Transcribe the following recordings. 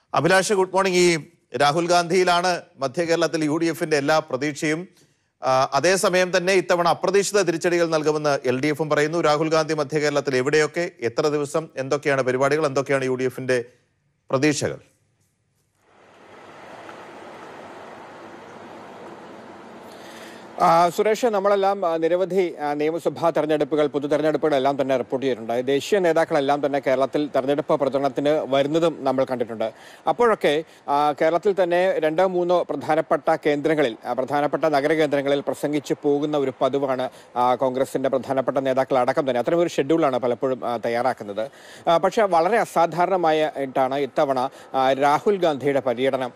Abhilash good morning ഈ രാഹുൽ ഗാന്ധിയിലാണ് മധ്യ കേരളത്തിൽ യു ഡി എഫിന്റെ എല്ലാ പ്രതീക്ഷയും ആ, അതേസമയം തന്നെ ഇത്തവണ അപ്രതീക്ഷിത തിരിച്ചടികൾ നൽകുമെന്ന് എൽ ഡി എഫും പറയുന്നു രാഹുൽ ഗാന്ധി മധ്യ കേരളത്തിൽ എവിടെയൊക്കെ എത്ര ദിവസം എന്തൊക്കെയാണ് പരിപാടികൾ എന്തൊക്കെയാണ് യു ഡി എഫിന്റെ പ്രതീക്ഷകൾ ആ, സുരേഷ് നമ്മളെല്ലാം ആ, നിരവധി ആ, നിയമസഭാ തെരഞ്ഞെടുപ്പുകൾ പൊതു തെരഞ്ഞെടുപ്പുകളെല്ലാം തന്നെ റിപ്പോർട്ട് ചെയ്തിട്ടുണ്ട് ദേശീയ നേതാക്കളെല്ലാം തന്നെ കേരളത്തിൽ തെരഞ്ഞെടുപ്പ് പ്രചരണത്തിന് വരുന്നതും നമ്മൾ കണ്ടിട്ടുണ്ട് അപ്പോഴൊക്കെ ആ, കേരളത്തിൽ തന്നെ രണ്ടോ മൂന്നോ പ്രധാനപ്പെട്ട കേന്ദ്രങ്ങളിൽ ആ, പ്രധാനപ്പെട്ട നഗര കേന്ദ്രങ്ങളിൽ പ്രസംഗിച്ച് പോകുന്ന ഒരു പതിവാണ് ആ, കോൺഗ്രസിന്റെ പ്രധാനപ്പെട്ട നേതാക്കൾ അടക്കം തന്നെ അത്തരം ഒരു ഷെഡ്യൂളാണ് പലപ്പോഴും ആ, തയ്യാറാക്കുന്നത് ആ, പക്ഷേ വളരെ അസാധാരണമായിട്ടാണ് ഇത്തവണ ആ, രാഹുൽ ഗാന്ധിയുടെ പര്യടനം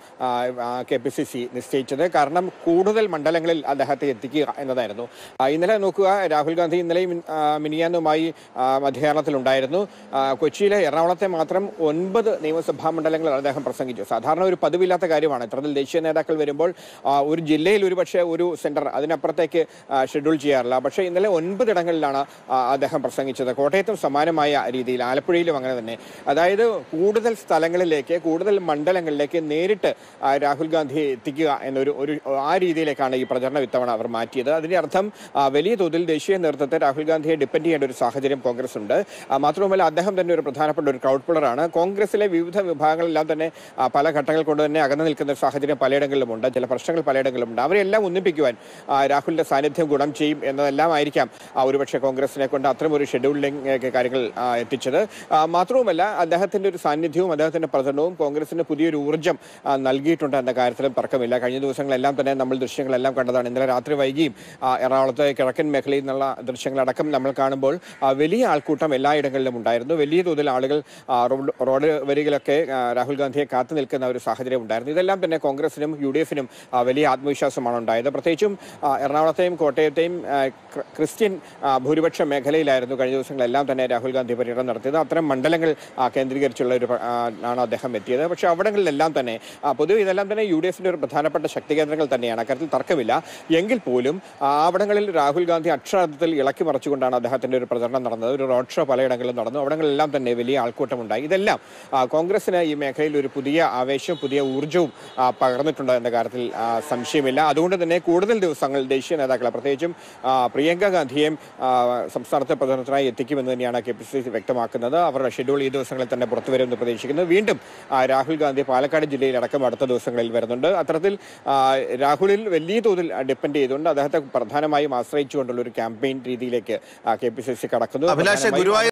കെ പി സി സി നിശ്ചയിച്ചത് കാരണം കൂടുതൽ മണ്ഡലങ്ങളിൽ അദ്ദേഹത്തെ എത്തിക്കുക എന്നതായിരുന്നു ആ, ഇന്നലെ നോക്കുക രാഹുൽ ഗാന്ധി ഇന്നലെയും ആ, മിനിയാന്നുമായി ആ, മധ്യകേരളത്തിലുണ്ടായിരുന്നു ആ, കൊച്ചിയിലെ എറണാകുളത്തെ മാത്രം ഒൻപത് നിയമസഭാ മണ്ഡലങ്ങളിൽ അദ്ദേഹം പ്രസംഗിച്ചു സാധാരണ ഒരു പതിവില്ലാത്ത കാര്യമാണ് ഇത്തരത്തിൽ ദേശീയ നേതാക്കൾ വരുമ്പോൾ ആ, ഒരു ജില്ലയിൽ ഒരു പക്ഷേ ഒരു സെന്റർ അതിനപ്പുറത്തേക്ക് ആ, ഷെഡ്യൂൾ ചെയ്യാറില്ല പക്ഷേ ഇന്നലെ ഒൻപതിടങ്ങളിലാണ് ആ, അദ്ദേഹം പ്രസംഗിച്ചത് കോട്ടയത്തും സമാനമായ രീതിയിൽ ആലപ്പുഴയിലും അങ്ങനെ തന്നെ അതായത് കൂടുതൽ സ്ഥലങ്ങളിലേക്ക് കൂടുതൽ മണ്ഡലങ്ങളിലേക്ക് നേരിട്ട് ആ, രാഹുൽ ഗാന്ധിയെ എത്തിക്കുക എന്നൊരു ഒരു ആ രീതിയിലേക്കാണ് ഈ പ്രചരണം ഇത്തവണ അവർ മാറ്റിയത് അതിന്റെ അർത്ഥം ആ, വലിയ തോതിൽ ദേശീയ നേതൃത്വത്തെ രാഹുൽ ഗാന്ധിയെ ഡിപ്പെൻഡ് ചെയ്യേണ്ട ഒരു സാഹചര്യം കോൺഗ്രസ് ഉണ്ട് ആ, മാത്രവുമല്ല അദ്ദേഹം തന്നെ ഒരു പ്രധാനപ്പെട്ട ഒരു ക്രൗഡ് പുള്ളറാണ് കോൺഗ്രസിലെ വിവിധ വിഭാഗങ്ങളെല്ലാം തന്നെ ആ, പല ഘട്ടങ്ങൾ കൊണ്ട് തന്നെ അകന്നു നിൽക്കുന്ന ഒരു സാഹചര്യം പലയിടങ്ങളിലുമുണ്ട് ചില പ്രശ്നങ്ങൾ പലയിടങ്ങളിലുമുണ്ട് അവരെല്ലാം ഒന്നിപ്പിക്കുവാൻ ആ, രാഹുലിന്റെ സാന്നിധ്യം ഗുണം ചെയ്യും എന്നതെല്ലാം ആയിരിക്കാം ആ, ഒരുപക്ഷെ കോൺഗ്രസിനെ കൊണ്ട് അത്തരം ഒരു ഷെഡ്യൂളിലേക്ക് കാര്യങ്ങൾ ആ, എത്തിച്ചത് ആ, മാത്രവുമല്ല അദ്ദേഹത്തിന്റെ ഒരു സാന്നിധ്യവും അദ്ദേഹത്തിന്റെ പ്രചരണവും കോൺഗ്രസിന് പുതിയൊരു ഊർജ്ജം ആ, നൽകിയിട്ടുണ്ട് എന്ന കാര്യത്തിലും തർക്കമില്ല കഴിഞ്ഞ ദിവസങ്ങളെല്ലാം തന്നെ നമ്മൾ ദൃശ്യങ്ങളെല്ലാം കണ്ടതാണ് ഇന്നലെ രാത്രി വൈകിയും ആ, എറണാകുളത്തെ കിഴക്കൻ മേഖലയിൽ നിന്നുള്ള ദൃശ്യങ്ങളടക്കം നമ്മൾ കാണുമ്പോൾ ആ, വലിയ ആൾക്കൂട്ടം എല്ലായിടങ്ങളിലും ഉണ്ടായിരുന്നു വലിയ തോതിൽ ആളുകൾ ആ, റോഡ് റോഡ് വരികളൊക്കെ ആ, രാഹുൽ ഗാന്ധിയെ കാത്തു നിൽക്കുന്ന ഒരു സാഹചര്യം ഉണ്ടായിരുന്നു ഇതെല്ലാം തന്നെ കോൺഗ്രസിനും യു ഡി എഫിനും വലിയ ആത്മവിശ്വാസമാണ് ഉണ്ടായത് പ്രത്യേകിച്ചും ആ, എറണാകുളത്തെയും കോട്ടയത്തെയും ആ, ക്ര- ക്രിസ്ത്യൻ ആ, ഭൂരിപക്ഷ മേഖലയിലായിരുന്നു കഴിഞ്ഞ ദിവസങ്ങളെല്ലാം തന്നെ രാഹുൽ ഗാന്ധി പര്യടനം നടത്തിയത് അത്തരം മണ്ഡലങ്ങൾ ആ, കേന്ദ്രീകരിച്ചുള്ള ഒരു പ്ര- ആ, ആണ് അദ്ദേഹം എത്തിയത് പക്ഷേ അവിടങ്ങളിലെല്ലാം തന്നെ ആ, പൊതുവെ ഇതെല്ലാം തന്നെ യു ഡി എഫിന്റെ ഒരു പ്രധാനപ്പെട്ട ശക്തി കേന്ദ്രങ്ങൾ തന്നെയാണ് അക്കാര്യത്തിൽ തർക്കമില്ല എങ്കിൽ പോലും ആ, അവിടങ്ങളിൽ രാഹുൽ ഗാന്ധി അക്ഷരാർത്ഥത്തിൽ ഇളക്കി മറിച്ചുകൊണ്ടാണ് അദ്ദേഹത്തിന്റെ ഒരു പ്രചരണം നടന്നത് ഒരു റോഡ് ഷോ പലയിടങ്ങളിലും നടന്നു അവിടങ്ങളിലെല്ലാം തന്നെ വലിയ ആൾക്കൂട്ടമുണ്ടായി ഇതെല്ലാം ആ, കോൺഗ്രസിന് ഈ മേഖലയിൽ ഒരു പുതിയ ആവേശവും പുതിയ ഊർജ്ജവും ആ, പകർന്നിട്ടുണ്ട് എന്ന കാര്യത്തിൽ ആ, സംശയമില്ല അതുകൊണ്ട് തന്നെ കൂടുതൽ ദിവസങ്ങൾ ദേശീയ നേതാക്കളെ പ്രത്യേകിച്ചും ആ, പ്രിയങ്ക ഗാന്ധിയെയും ആ, സംസ്ഥാനത്തെ പ്രചരണത്തിനായി എത്തിക്കുമെന്ന് തന്നെയാണ് കെ പി സി സി വ്യക്തമാക്കുന്നത് അവരുടെ ഷെഡ്യൂൾ ഈ ദിവസങ്ങളിൽ തന്നെ പുറത്തു വരുമെന്ന് പ്രതീക്ഷിക്കുന്നു വീണ്ടും ആ, രാഹുൽ ഗാന്ധി പാലക്കാട് ജില്ലയിൽ അടക്കം അടുത്ത ദിവസങ്ങളിൽ വരുന്നുണ്ട് അത്തരത്തിൽ ആ, രാഹുലിൽ വലിയ തോതിൽ ഡിപ്പെൻഡ് ചെയ്തുകൊണ്ട് അദ്ദേഹത്തെ പ്രധാനമായും ആശ്രയിച്ചുകൊണ്ടുള്ള ഒരു ക്യാമ്പയിൻ രീതിയിലേക്ക് കെ പി സി സി കടക്കുന്നു അഭിലാഷ് പ്രധാനമായും ഗുരുവായൂർ